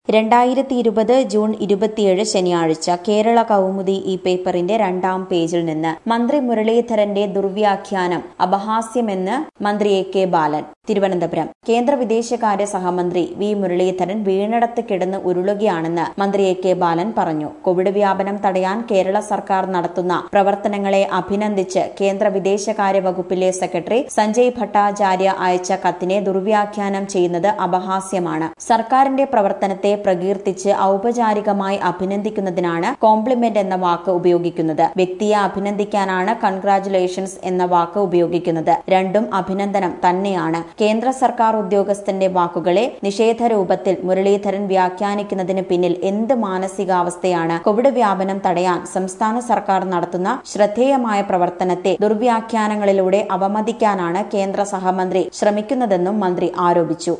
രണ്ടായിരത്തി ഇരുപത് ജൂൺ ഇരുപത്തിയേഴ് ശനിയാഴ്ച കേരള കൗമുദി ഈ പേപ്പറിന്റെ രണ്ടാം പേജിൽ നിന്ന് മന്ത്രി മുരളീധരന്റെ ദുർവ്യാഖ്യാനം അപഹാസ്യമെന്ന് മന്ത്രി എ കെ ബാലൻ തിരുവനന്തപുരം കേന്ദ്ര വിദേശകാര്യ സഹമന്ത്രി വി മുരളീധരൻ വീണിടത്ത് കിടന്ന് ഉരുളുകയാണെന്ന് മന്ത്രി എ കെ ബാലൻ പറഞ്ഞു കോവിഡ് വ്യാപനം തടയാൻ കേരള സർക്കാർ നടത്തുന്ന പ്രവർത്തനങ്ങളെ അഭിനന്ദിച്ച് കേന്ദ്ര വിദേശകാര്യ വകുപ്പിലെ സെക്രട്ടറി സഞ്ജയ് ഭട്ടാചാര്യ അയച്ച കത്തിനെ ദുർവ്യാഖ്യാനം ചെയ്യുന്നത് അപഹാസ്യമാണ് സർക്കാരിന്റെ പ്രവർത്തനത്തെ പ്രകീർത്തിച്ച് ഔപചാരികമായി അഭിനന്ദിക്കുന്നതിനാണ് കോംപ്ലിമെന്റ് എന്ന വാക്ക് ഉപയോഗിക്കുന്നത് വ്യക്തിയെ അഭിനന്ദിക്കാനാണ് കൺഗ്രാറ്റുലേഷൻസ് എന്ന വാക്ക് ഉപയോഗിക്കുന്നത് രണ്ടും അഭിനന്ദനം തന്നെയാണ് കേന്ദ്ര സർക്കാർ ഉദ്യോഗസ്ഥന്റെ വാക്കുകളെ നിഷേധ രൂപത്തിൽ മുരളീധരൻ വ്യാഖ്യാനിക്കുന്നതിന് പിന്നിൽ എന്ത് മാനസികാവസ്ഥയാണ് കോവിഡ് വ്യാപനം തടയാൻ സംസ്ഥാന സർക്കാർ നടത്തുന്ന ശ്രദ്ധേയമായ പ്രവർത്തനത്തെ ദുർവ്യാഖ്യാനങ്ങളിലൂടെ അവമതിക്കാനാണ് കേന്ദ്ര സഹമന്ത്രി ശ്രമിക്കുന്നതെന്നും മന്ത്രി ആരോപിച്ചു